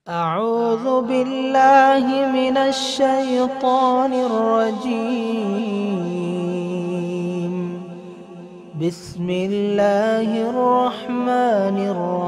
أعوذ بالله من الشيطان الرجيم بسم الله الرحمن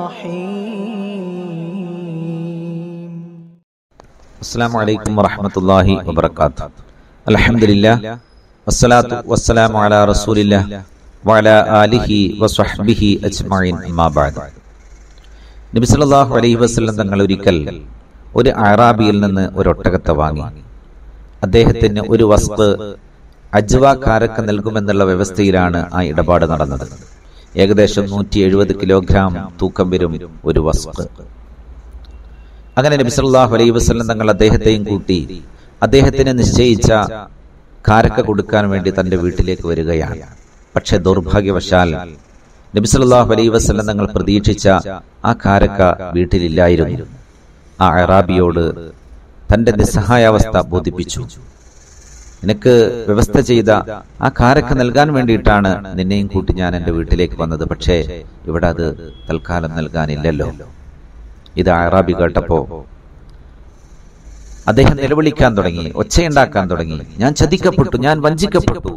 الرحيم അസ്സാം വലൈക്കും വറഹമത്തല്ലാഹി വബർക്കാത്തു അലഹമില്ല വസ്സലാത്തു വസ്സലാമു അലാ റസൂലില്ല വഅല ആലിഹി വസ്വഹ്ബിഹി അജ്മഈൻ അമ്മാ ബഅദ് നബി സല്ലല്ലാഹു അലൈഹി വസല്ലം തങ്ങൾ ഒരിക്കൽ ഒരു അറാബിയിൽ നിന്ന് ഒരു ഒട്ടകത്തെ വാങ്ങി അദ്ദേഹത്തിന് ഒരു വസ്തു അജ്വാക്കാരക്ക് നൽകുമെന്നുള്ള വ്യവസ്ഥയിലാണ് ആ ഇടപാട് നടന്നത് ഏകദേശം നൂറ്റി എഴുപത് കിലോഗ്രാം തൂക്കം വരും ഒരു വസ്തു അങ്ങനെ നബി സല്ലല്ലാഹു അലൈഹി വസല്ലം തങ്ങൾ അദ്ദേഹത്തെയും കൂട്ടി അദ്ദേഹത്തിന് നിശ്ചയിച്ച കാരക്ക കൊടുക്കാൻ വേണ്ടി തന്റെ വീട്ടിലേക്ക് വരികയാണ് പക്ഷെ ദൗർഭാഗ്യവശാൽ നബി സല്ലല്ലാഹു അലൈഹി വസല്ലം തങ്ങൾ പ്രതീക്ഷിച്ച ആ കാരക്ക വീട്ടിലില്ലായിരുന്നു ആ അറാബിയോട് തന്റെ നിസ്സഹായാവസ്ഥ ബോധിപ്പിച്ചു നിനക്ക് വ്യവസ്ഥ ചെയ്ത ആ കാരക്ക നൽകാൻ വേണ്ടിയിട്ടാണ് നിന്നെയും കൂട്ടി ഞാൻ എന്റെ വീട്ടിലേക്ക് വന്നത് പക്ഷേ ഇവിടെ അത് തൽക്കാലം നൽകാനില്ലല്ലോ ഇത് അറാബി കേട്ടപ്പോ അദ്ദേഹം നിലവിളിക്കാൻ തുടങ്ങി ഒച്ചയുണ്ടാക്കാൻ തുടങ്ങി ഞാൻ ചതിക്കപ്പെട്ടു ഞാൻ വഞ്ചിക്കപ്പെട്ടു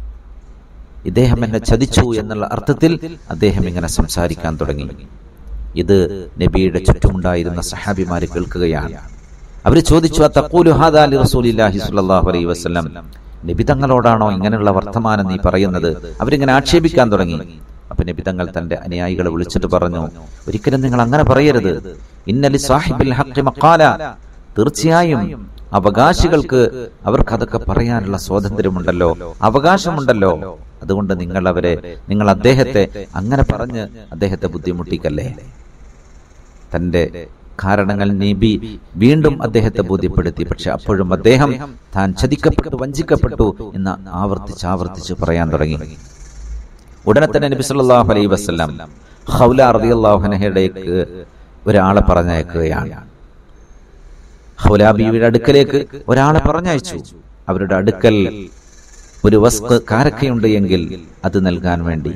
ഇദ്ദേഹം എന്നെ ചതിച്ചു എന്നുള്ള അർത്ഥത്തിൽ അദ്ദേഹം ഇങ്ങനെ സംസാരിക്കാൻ തുടങ്ങി ഇത് നബിയുടെ ചുറ്റുമുണ്ടായിരുന്ന സഹാബിമാര് കേൾക്കുകയാണ് അവർ ചോദിച്ചു "ആ തഖൂലു ഹാദാ ലി റസൂലില്ലാഹി സ്വല്ലല്ലാഹു അലൈഹി വസല്ലം നബി തങ്ങളോടാണോ ഇങ്ങനെയുള്ള വർത്തമാനം നീ പറയുന്നത് അവരിങ്ങനെ ആക്ഷേപിക്കാൻ തുടങ്ങി അപ്പൊ നബി തങ്ങൾ തന്റെ അനുയായികളെ വിളിച്ചിട്ട് പറഞ്ഞു ഒരിക്കലും നിങ്ങൾ അങ്ങനെ പറയരുത് ഇന്നലി സാഹിബിൽ ഹഖ് മഖാല തീർച്ചയായും അവകാശികൾക്ക് അവർക്ക് അതൊക്കെ പറയാനുള്ള സ്വാതന്ത്ര്യമുണ്ടല്ലോ അവകാശമുണ്ടല്ലോ അതുകൊണ്ട് നിങ്ങൾ അവരെ നിങ്ങൾ അദ്ദേഹത്തെ അങ്ങനെ പറഞ്ഞ് അദ്ദേഹത്തെ ബുദ്ധിമുട്ടിക്കല്ലേ തന്റെ കാരണങ്ങൾ നബി വീണ്ടും അദ്ദേഹത്തെ ബോധ്യപ്പെടുത്തി പക്ഷെ അപ്പോഴും അദ്ദേഹം താൻ ചതിക്കപ്പെട്ടു വഞ്ചിക്കപ്പെട്ടു എന്ന് ആവർത്തിച്ച് ആവർത്തിച്ച് പറയാൻ തുടങ്ങി ഉടനെ തന്നെ നബി സല്ലല്ലാഹു അലൈഹി വസല്ലം ഖൗല റളിയല്ലാഹു അൻഹയുടേക്ക് ഒരാളെ പറഞ്ഞയക്കുകയാണ് ഖൗല ബീവിയുടെ അടുക്കലേക്ക് ഒരാളെ പറഞ്ഞയച്ചു അവരുടെ അടുക്കൽ ഒരു വസ്തു കാരക്കയുണ്ട് എങ്കിൽ അത് നൽകാൻ വേണ്ടി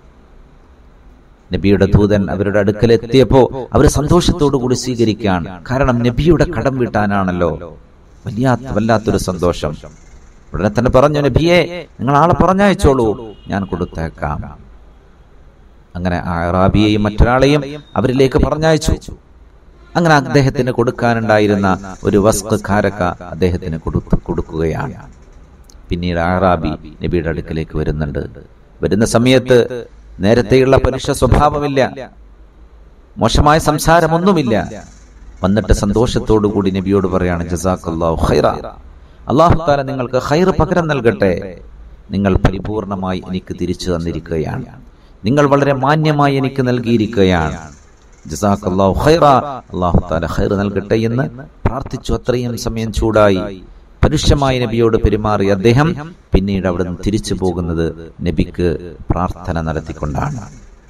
നബിയുടെ ദൂതൻ അവരുടെ അടുക്കൽ എത്തിയപ്പോ അവർ സന്തോഷത്തോടു കൂടി സ്വീകരിക്കാൻ കാരണം നബിയുടെ കടം വീട്ടാനാണല്ലോ വലിയ വല്ലാത്തൊരു സന്തോഷം ഉടനെ തന്നെ പറഞ്ഞു നബിയെ നിങ്ങൾ ആളെ പറഞ്ഞയച്ചോളൂ ഞാൻ കൊടുത്തേക്കാം അങ്ങനെ ആ അറാബിയെയും മറ്റൊരാളെയും അവരിലേക്ക് പറഞ്ഞയച്ചു അങ്ങനെ അദ്ദേഹത്തിന് കൊടുക്കാനുണ്ടായിരുന്ന ഒരു വസ്തു കാരക്ക അദ്ദേഹത്തിന് കൊടുത്തു കൊടുക്കുകയാണ് പിന്നീട് ആറാബി നബിയുടെ അടുക്കലേക്ക് വരുന്നുണ്ട് വരുന്ന സമയത്ത് നേരത്തെയുള്ള പരുഷ സ്വഭാവമില്ല മോശമായ സംസാരമൊന്നുമില്ല വന്നിട്ട് സന്തോഷത്തോടു കൂടി നബിയോട് പറയാണ് ജസാഖല്ലാഹു ഖൈറ അള്ളാഹു താല നിങ്ങൾക്ക് ഖൈർ പകരം നൽകട്ടെ നിങ്ങൾ പരിപൂർണമായി എനിക്ക് തിരിച്ചു തന്നിരിക്കുകയാണ് നിങ്ങൾ വളരെ മാന്യമായി എനിക്ക് നൽകിയിരിക്കുകയാണ് ജസാഖല്ലാഹു ഖൈറ അള്ളാഹു താല ഖൈർ നൽകട്ടെ എന്ന് പ്രാർത്ഥിച്ചു അത്രയും സമയം ചൂടായി പരുഷമായ നബിയോട് പെരുമാറി അദ്ദേഹം പിന്നീട് അവിടെ നിന്ന് തിരിച്ചു പോകുന്നത് നബിക്ക് പ്രാർത്ഥന നടത്തിക്കൊണ്ടാണ്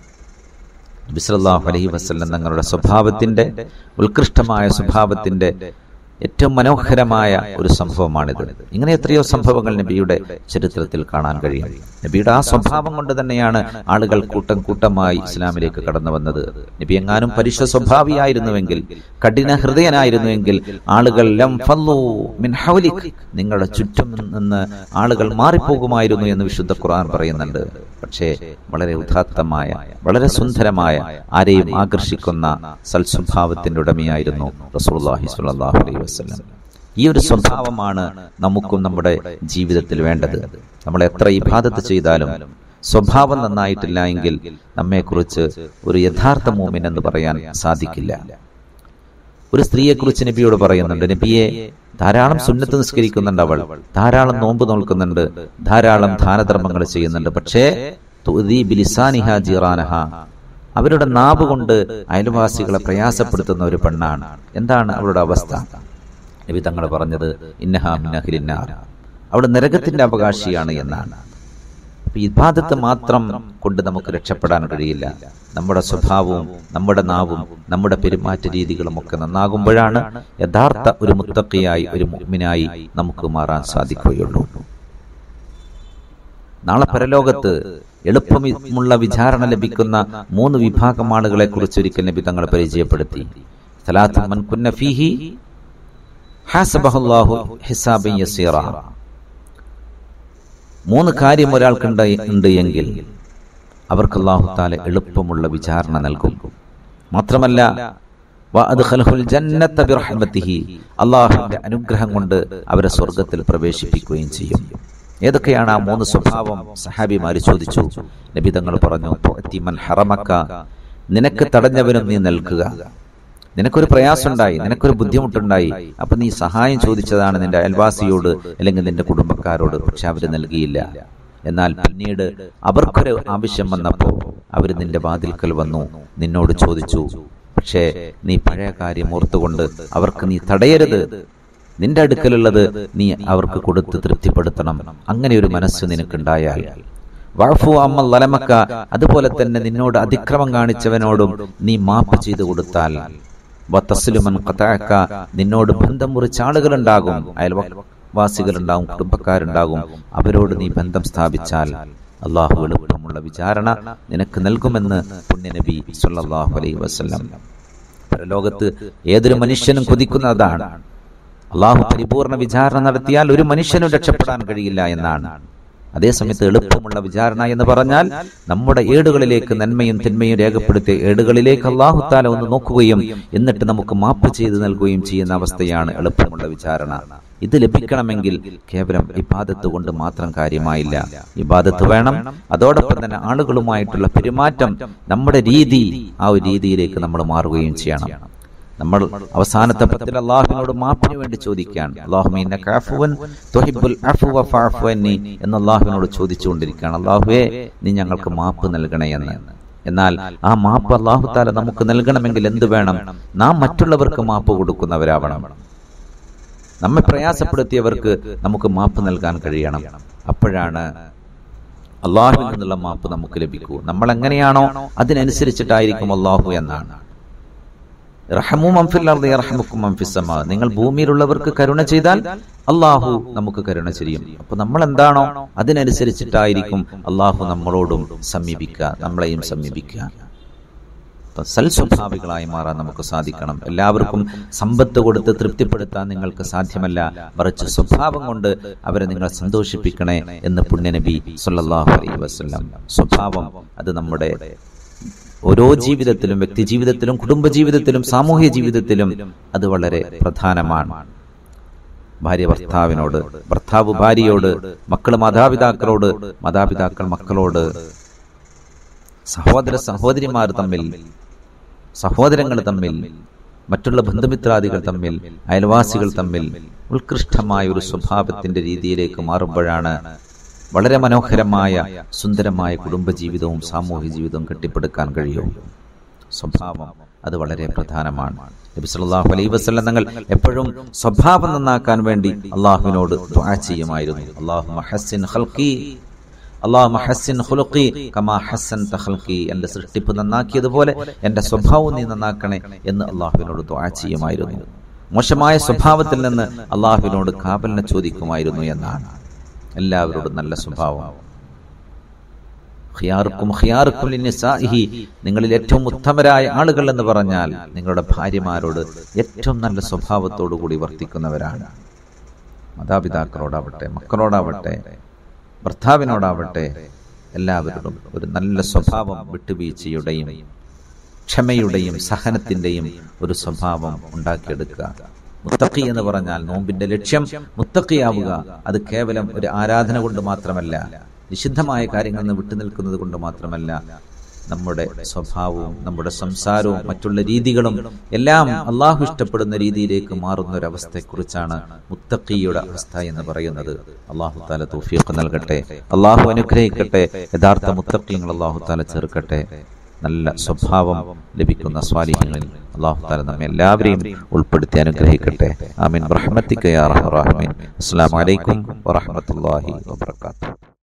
ബിസ്ലാഹു അലഹി വസ്ല്ലം തങ്ങളുടെ സ്വഭാവത്തിന്റെ ഉത്കൃഷ്ടമായ സ്വഭാവത്തിന്റെ ഏറ്റവും മനോഹരമായ ഒരു സംഭവമാണിത് ഇങ്ങനെ എത്രയോ സംഭവങ്ങൾ നബിയുടെ ചരിത്രത്തിൽ കാണാൻ കഴിയും നബിയുടെ ആ സ്വഭാവം കൊണ്ട് തന്നെയാണ് ആളുകൾ കൂട്ടം കൂട്ടമായി ഇസ്ലാമിലേക്ക് കടന്നു വന്നത് നബി എങ്ങാനും പരുഷ സ്വഭാവിയായിരുന്നുവെങ്കിൽ കഠിന ഹൃദയനായിരുന്നുവെങ്കിൽ ആളുകൾ ലം ഫല്ലു മിൻ ഹൗലിക് നിങ്ങളുടെ ചുറ്റും നിന്ന് ആളുകൾ മാറിപ്പോകുമായിരുന്നു എന്ന് വിശുദ്ധ ഖുർആൻ പറയുന്നുണ്ട് പക്ഷേ വളരെ ഉദാത്തമായ വളരെ സുന്ദരമായ ആരെയും ആകർഷിക്കുന്ന സൽസ്വഭാവത്തിന്റെ ഉടമയായിരുന്നു റസൂലുള്ളാഹി സ്വല്ലല്ലാഹു അലൈഹി വസല്ലം ഈ ഒരു സ്വഭാവമാണ് നമുക്കും നമ്മുടെ ജീവിതത്തിൽ വേണ്ടത് നമ്മൾ എത്ര ഇബാദത്ത് ചെയ്താലും സ്വഭാവം നന്നായിട്ടില്ല എങ്കിൽ നമ്മെക്കുറിച്ച് ഒരു യഥാർത്ഥ മൂമിൻ എന്ന് പറയാൻ സാധിക്കില്ല ഒരു സ്ത്രീയെക്കുറിച്ച് നബിയോട് പറയുന്നുണ്ട് നബിയെ ധാരാളം സുന്നത്ത് നിസ്കരിക്കുന്നുണ്ട് അവൾ ധാരാളം നോമ്പ് നോൽക്കുന്നുണ്ട് ധാരാളം ദാനധർമ്മങ്ങൾ ചെയ്യുന്നുണ്ട് പക്ഷേ അവരുടെ നാവ് കൊണ്ട് അയൽവാസികളെ പ്രയാസപ്പെടുത്തുന്ന ഒരു പെണ്ണാണ് എന്താണ് അവളുടെ അവസ്ഥ നബി തങ്ങൾ പറഞ്ഞത് ഇന്നഹാമിനഹിലിന്നാർ അവിടെ നരകത്തിന്റെ അവകാശിയാണ് എന്നാണ് ഇബാദത്ത് മാത്രം കൊണ്ട് നമുക്ക് രക്ഷപ്പെടാൻ കഴിയില്ല നമ്മുടെ സ്വഭാവവും നമ്മുടെ നാവും നമ്മുടെ പെരുമാറ്റ രീതികളും ഒക്കെ നന്നാകുമ്പോഴാണ് യഥാർത്ഥ ഒരു മുത്തക്കയായി ഒരു മുഗ്മിനായി നമുക്ക് മാറാൻ സാധിക്കുകയുള്ളൂ നാളെ പരലോകത്ത് എളുപ്പമുള്ള വിചാരണ ലഭിക്കുന്ന മൂന്ന് വിഭാഗം ആളുകളെ കുറിച്ച് ഒരിക്കൽ നബി തങ്ങൾ പരിചയപ്പെടുത്തി സലാത്ത് മൻ കുന്ന ഫീഹി ഹാസബഹുല്ലാഹു ഹിസാബൻ യസീറ മൂന്ന് കാര്യം ഒരാൾക്കുണ്ട് ഉണ്ട് എങ്കിൽ അവർക്ക് അള്ളാഹു താല എളുപ്പമുള്ള വിചാരണ നൽകും മാത്രമല്ല അള്ളാഹുവിന്റെ അനുഗ്രഹം കൊണ്ട് അവരെ സ്വർഗത്തിൽ പ്രവേശിപ്പിക്കുകയും ചെയ്യും ഏതൊക്കെയാണ് ആ മൂന്ന് സ്വഭാവം സഹാബിമാര് ചോദിച്ചു നബി തങ്ങൾ പറഞ്ഞു "തുഅ്തിമൻ ഹറമക്ക നിനക്ക് തടഞ്ഞവനും നീ നൽകുക നിനക്കൊരു പ്രയാസമുണ്ടായി നിനക്കൊരു ബുദ്ധിമുട്ടുണ്ടായി അപ്പൊ നീ സഹായം ചോദിച്ചതാണ് നിന്റെ അയൽവാസിയോട് അല്ലെങ്കിൽ നിന്റെ കുടുംബക്കാരോട് പക്ഷെ അവര് നൽകിയില്ല എന്നാൽ പിന്നീട് അവർക്കൊരു ആവശ്യം വന്നപ്പോ അവര് നിന്റെ വാതിൽക്കൽ വന്നു നിന്നോട് ചോദിച്ചു പക്ഷേ നീ പഴയ കാര്യം ഓർത്തുകൊണ്ട് അവർക്ക് നീ തടയരുത് നിന്റെ അടുക്കലുള്ളത് നീ അവർക്ക് കൊടുത്ത് തൃപ്തിപ്പെടുത്തണം അങ്ങനെ ഒരു മനസ്സ് നിനക്കുണ്ടായാൽ വാഫു അമ്മ ലലമക്ക അതുപോലെ തന്നെ നിന്നോട് അതിക്രമം കാണിച്ചവനോടും നീ മാപ്പ് ചെയ്തു കൊടുത്താൽ വത്തസ്ലുമൻ ഖതഅക നിന്നോട് ബന്ധം മുറിച്ച ആളുകളുണ്ടാകും അയൽവാസികളുണ്ടാകും കുടുംബക്കാരുണ്ടാകും അവരോട് നീ ബന്ധം സ്ഥാപിച്ചാൽ അള്ളാഹു എളുപ്പമുള്ള വിചാരണ നിനക്ക് നൽകുമെന്ന് പുണ്യനബി സല്ലല്ലാഹു അലൈഹി വസല്ലം പരലോകത്ത് ഏതൊരു മനുഷ്യനും കൊതിക്കുന്നതാണ് അള്ളാഹു പരിപൂർണ വിചാരണ നടത്തിയാൽ ഒരു മനുഷ്യനും രക്ഷപ്പെടാൻ കഴിയില്ല എന്നാണ് അതേസമയത്ത് എളുപ്പമുള്ള വിചാരണ എന്ന് പറഞ്ഞാൽ നമ്മുടെ ഏടുകളിലേക്ക് നന്മയും തിന്മയും രേഖപ്പെടുത്തിയ ഏടുകളിലേക്ക് അള്ളാഹുത്താല ഒന്ന് നോക്കുകയും എന്നിട്ട് നമുക്ക് മാപ്പ് ചെയ്ത് നൽകുകയും ചെയ്യുന്ന അവസ്ഥയാണ് എളുപ്പമുള്ള വിചാരണ ഇത് ലഭിക്കണമെങ്കിൽ കേവലം ഇബാദത്ത് കൊണ്ട് മാത്രം കാര്യമായില്ല ഇബാദത്ത് വേണം അതോടൊപ്പം തന്നെ ആളുകളുമായിട്ടുള്ള പെരുമാറ്റം നമ്മുടെ രീതി ആ ഒരു രീതിയിലേക്ക് നമ്മൾ മാറുകയും ചെയ്യണം നമ്മൾ അവസാനത്തെ പത്തിൽ അള്ളാഹുവിനോട് മാപ്പിന് വേണ്ടി ചോദിക്കുകയാണ് അള്ളാഹുമീൻ എന്ന് അള്ളാഹുവിനോട് ചോദിച്ചുകൊണ്ടിരിക്കുകയാണ് അള്ളാഹുവേ നീ ഞങ്ങൾക്ക് മാപ്പ് നൽകണേ എന്ന് എന്നാൽ ആ മാപ്പ് അള്ളാഹു താല നമുക്ക് നൽകണമെങ്കിൽ എന്ത് വേണം നാം മറ്റുള്ളവർക്ക് മാപ്പ് കൊടുക്കുന്നവരാവണം നമ്മെ പ്രയാസപ്പെടുത്തിയവർക്ക് നമുക്ക് മാപ്പ് നൽകാൻ കഴിയണം അപ്പോഴാണ് അള്ളാഹുവിൽ നിന്നുള്ള മാപ്പ് നമുക്ക് ലഭിക്കൂ നമ്മൾ എങ്ങനെയാണോ അതിനനുസരിച്ചിട്ടായിരിക്കും അള്ളാഹു എന്നാണ് നിങ്ങൾ ഭൂമിയിലുള്ളവർക്ക് കരുണ ചെയ്താൽ അള്ളാഹു നമുക്ക് കരുണ ചെയ്യും അപ്പൊ നമ്മൾ എന്താണോ അതിനനുസരിച്ചിട്ടായിരിക്കും അള്ളാഹു നമ്മളോടും സമീപിക്കുക നമ്മളെയും സമീപിക്കുക സൽസ്വഭാവികളായി മാറാൻ നമുക്ക് സാധിക്കണം എല്ലാവർക്കും സമ്പത്ത് കൊടുത്ത് തൃപ്തിപ്പെടുത്താൻ നിങ്ങൾക്ക് സാധ്യമല്ല മറിച്ച് സ്വഭാവം കൊണ്ട് അവരെ നിങ്ങൾ സന്തോഷിപ്പിക്കണേ എന്ന് പുണ്യനബി സല്ലല്ലാഹു അലൈഹി വസല്ലം സ്വഭാവം അത് നമ്മുടെ ഓരോ ജീവിതത്തിലും വ്യക്തി ജീവിതത്തിലും കുടുംബ ജീവിതത്തിലും സാമൂഹ്യ ജീവിതത്തിലും അത് വളരെ പ്രധാനമാണ് ഭാര്യ ഭർത്താവിനോട് ഭർത്താവ് ഭാര്യയോട് മക്കൾ മാതാപിതാക്കളോട് മാതാപിതാക്കൾ മക്കളോട് സഹോദര സഹോദരിമാർ തമ്മിൽ സഹോദരങ്ങൾ തമ്മിൽ മറ്റുള്ള ബന്ധുമിത്രാദികൾ തമ്മിൽ അയൽവാസികൾ തമ്മിൽ ഉത്കൃഷ്ടമായ ഒരു സ്വഭാവത്തിന്റെ രീതിയിലേക്ക് മാറുമ്പോഴാണ് വളരെ മനോഹരമായ സുന്ദരമായ കുടുംബജീവിതവും സാമൂഹ്യ ജീവിതവും കെട്ടിപ്പടുക്കാൻ കഴിയും സ്വഭാവം അത് വളരെ പ്രധാനമാണ് നബി സല്ലല്ലാഹു അലൈഹി വസല്ലം തങ്ങൾ എപ്പോഴും സ്വഭാവം നന്നാക്കാൻ വേണ്ടി അള്ളാഹുവിനോട് ദുആ ചെയ്യുമായിരുന്നു അല്ലാഹുമ്മ ഹസ്സിൻ ഖൽഖി അള്ളാഹു ഹസ്സിൻ ഖുലുഖി കമാ ഹസ്സൻ തഖൽഖി എൻ്റെ സൃഷ്ടിപ്പ് നന്നാക്കിയതുപോലെ എൻ്റെ സ്വഭാവം നീ നന്നാക്കണേ എന്ന് അള്ളാഹുവിനോട് ദുആ ചെയ്യുമായിരുന്നു മോശമായ സ്വഭാവത്തിൽ നിന്ന് അള്ളാഹുവിനോട് കാവലിനെ ചോദിക്കുമായിരുന്നു എന്നാണ് എല്ലാവരോടും നല്ല സ്വഭാവം ഖിയാറുക്കും ഖിയാറുക്കും ലിന്നിസാഇഹി നിങ്ങളിൽ ഏറ്റവും ഉത്തമരായ ആളുകൾ എന്ന് പറഞ്ഞാൽ നിങ്ങളുടെ ഭാര്യമാരോട് ഏറ്റവും നല്ല സ്വഭാവത്തോടു കൂടി വർത്തിക്കുന്നവരാണ് മാതാപിതാക്കളോടാവട്ടെ മക്കളോടാവട്ടെ ഭർത്താവിനോടാവട്ടെ എല്ലാവരോടും ഒരു നല്ല സ്വഭാവം വിട്ടുവീഴ്ചയുടെയും ക്ഷമയുടെയും സഹനത്തിന്റെയും ഒരു സ്വഭാവം ഉണ്ടാക്കിയെടുക്കുക മുത്തഖി എന്ന് പറഞ്ഞാൽ നോമ്പിന്റെ ലക്ഷ്യം മുത്തഖിയാവുക അത് കേവലം ഒരു ആരാധന കൊണ്ട് മാത്രമല്ല നിഷിദ്ധമായ കാര്യങ്ങളിൽ നിന്ന് വിട്ടുനിൽക്കുന്നത് കൊണ്ട് മാത്രമല്ല നമ്മുടെ സ്വഭാവവും നമ്മുടെ സംസാരവും മറ്റുള്ള രീതികളും എല്ലാം അള്ളാഹു ഇഷ്ടപ്പെടുന്ന രീതിയിലേക്ക് മാറുന്ന ഒരു അവസ്ഥയെക്കുറിച്ചാണ് മുത്തഖിയുടെ അവസ്ഥ എന്ന് പറയുന്നത് അള്ളാഹു താല തൗഫീഖ് നൽകട്ടെ അള്ളാഹു അനുഗ്രഹിക്കട്ടെ യഥാർത്ഥ മുത്തഖിങ്ങൾ അള്ളാഹു താല ചേർക്കട്ടെ നല്ല സ്വഭാവം ലഭിക്കുന്ന സ്വാലിഹ്യങ്ങളിൽ അള്ളാഹു താല നമ്മെ എല്ലാവരെയും ഉൾപ്പെടുത്തി അനുഗ്രഹിക്കട്ടെ ആമീൻ റഹ്മത്തിക്കയാ റഹ്മീൻ അസ്സാം വലൈക്കും വറഹമത്തല്ലാഹി വാബർക്കാത്തു